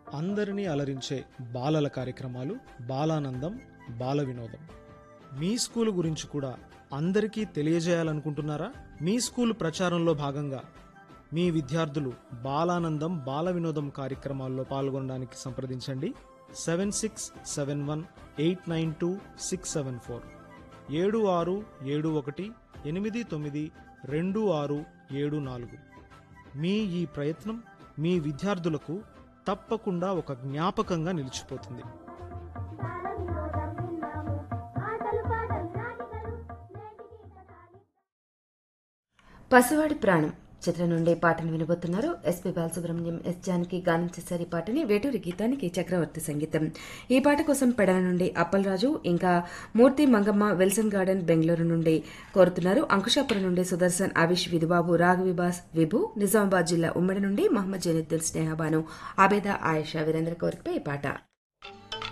అందరినీ అలరించే బాలల కార్యక్రమాలు బాలానందం బాల వినోదం మీ స్కూల్ గురించి కూడా అందరికీ తెలియజేయాలనుకుంటున్నారా మీ స్కూల్ ప్రచారంలో భాగంగా మీ విద్యార్థులు బాలానందం బాల వినోదం కార్యక్రమాల్లో పాల్గొనడానికి సంప్రదించండి seven six seven one eight nine two six seven four ఏడు ఆరు ఏడు ఒకటి ఎనిమిది తొమ్మిది రెండు ఆరు ఏడు నాలుగు మీ ఈ ప్రయత్నం మీ విద్యార్థులకు తప్పకుండా ఒక జ్ఞాపకంగా నిలిచిపోతుంది బాలవినోదం విన్నాము ఆటలు పాటలు నాటికలు నేటికి కథాలి పసివాడి ప్రాణం చిత్రం నుండి పాటను వినబోతున్నారు ఎస్పి బాలసుబ్రహ్మణ్యం ఎస్ జానకి గానం చేశారు ఈ పాటని వేటూరి గీతానికి చక్రవర్తి సంగీతం ఈ పాట కోసం పెడల నుండి అప్పలరాజు ఇంకా మూర్తి మంగమ్మ విల్సన్ గార్డెన్ బెంగళూరు నుండి కోరుతున్నారు అంకుశాపురం నుండి సుదర్శన్ అవిష్ విధుబాబు రాఘవిబాస్ విభు నిజామాబాద్ జిల్లా ఉమ్మడి నుండి మహమ్మద్ జనీద్దీన్ స్నేహబాను ఆబేద ఆయేషా వీరేంద్ర కోరికపై ఈ పాట